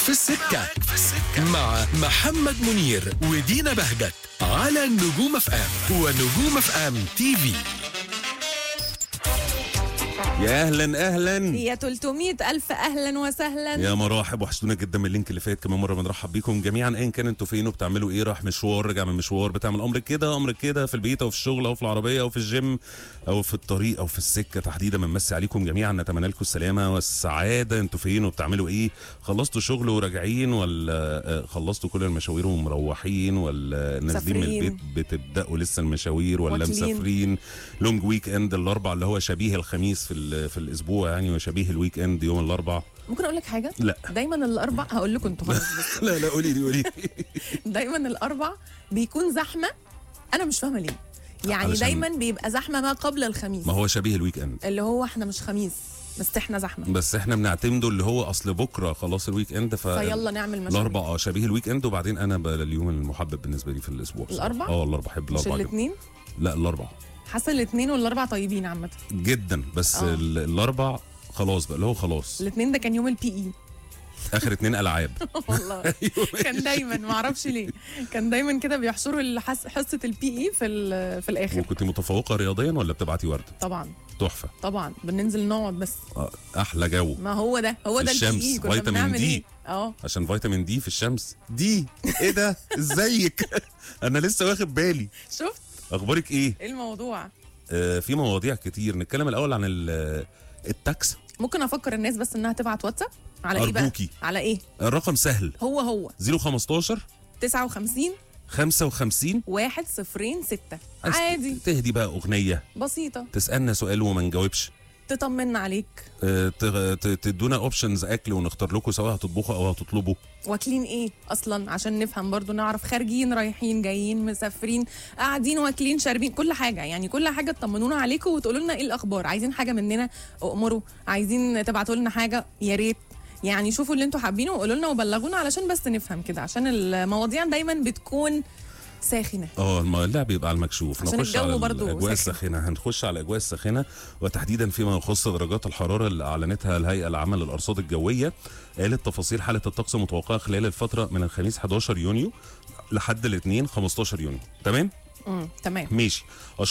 في السكة مع محمد منير ودينا بهجت على نجوم اف ام ونجوم اف ام تي في يا اهلا اهلا يا 300 ألف أهلا وسهلا يا مراحب وحشتونا جدا من اللينك اللي فات كمان مره بنرحب بيكم جميعا ايا كان انتوا فين وبتعملوا ايه راح مشوار راجع من مشوار بتعمل امر كده امر كده في البيت او في الشغل او في العربيه او في الجيم او في الطريق او في السكه تحديدا بنمسي عليكم جميعا نتمنى لكم السلامه والسعاده انتوا فين وبتعملوا ايه خلصتوا شغل وراجعين ولا آه، خلصتوا كل المشاوير ومروحين ولا نازلين من مسافرين. البيت بتبداوا لسه المشاوير ولا واكلين. مسافرين لونج ويك اند الاربع اللي هو شبيه الخميس في ال- في الاسبوع يعني وشبيه الويك اند يوم الاربع ممكن أقول لك حاجة؟ لا دايما الأربع هقول لكم أنتوا خلاص بس لا لا قولي لي قولي لي دايما الأربع بيكون زحمة أنا مش فاهمة ليه يعني علشان- دايما بيبقى زحمة ما قبل الخميس ما هو شبيه الويك اند اللي هو احنا مش خميس بس احنا زحمة بس احنا بنعتمده اللي هو اصل بكره خلاص الويك اند ف فيلا نعمل مشاوير الاربع اه شبيه الويك اند وبعدين انا ب- اليوم المحبب بالنسبه لي في الاسبوع بصراحة. الأربع؟ اه والله بحب مش الاربع جدا الاثنين لا الاربع حاسة الاثنين والأربع طيبين عامة جدا بس آه. ال- الاربع خلاص بقى اللي هو خلاص الاثنين ده كان يوم البي اي اخر اتنين العاب والله كان دايما ما اعرفش ليه كان دايما كده بيحشروا الحس... حصه البي اي في ال- في الاخر وكنت متفوقه رياضيا ولا بتبعتي ورد طبعا تحفه طبعا بننزل نقعد بس آه، احلى جو ما هو ده هو ده البي الشمس، اي كنا فيتامين بنعمل دي. ايه اه عشان فيتامين دي في الشمس دي ايه ده ازيك انا لسه واخد بالي شفت اخبارك ايه ايه الموضوع آه في مواضيع كتير نتكلم الاول عن ال- التاكس ممكن افكر الناس بس انها تبعت واتساب على ايه بقى أرجوكي. على ايه الرقم سهل هو هو 015 59 55 1 0 6 عايز عادي تهدي بقى اغنيه بسيطه تسالنا سؤال وما نجاوبش تطمنا عليك آه، تغ- ت- تدونا اوبشنز اكل ونختار لكم سواء هتطبخوا او هتطلبوا واكلين ايه اصلا عشان نفهم برضو نعرف خارجين رايحين جايين مسافرين قاعدين واكلين شاربين كل حاجه يعني كل حاجه تطمنونا عليكم وتقولوا لنا ايه الاخبار عايزين حاجه مننا امروا عايزين تبعتوا لنا حاجه يا ريت يعني شوفوا اللي انتوا حابينه وقولوا لنا وبلغونا علشان بس نفهم كده عشان المواضيع دايما بتكون ساخنه اه الم- اللعب يبقى على المكشوف عشان نخش الجو على برضو الاجواء ساخن. الساخنه هنخش على الاجواء الساخنه وتحديدا فيما يخص درجات الحراره اللي اعلنتها الهيئه العامه للارصاد الجويه قالت تفاصيل حاله الطقس المتوقعه خلال الفتره من الخميس 11 يونيو لحد الاثنين 15 يونيو تمام امم تمام ماشي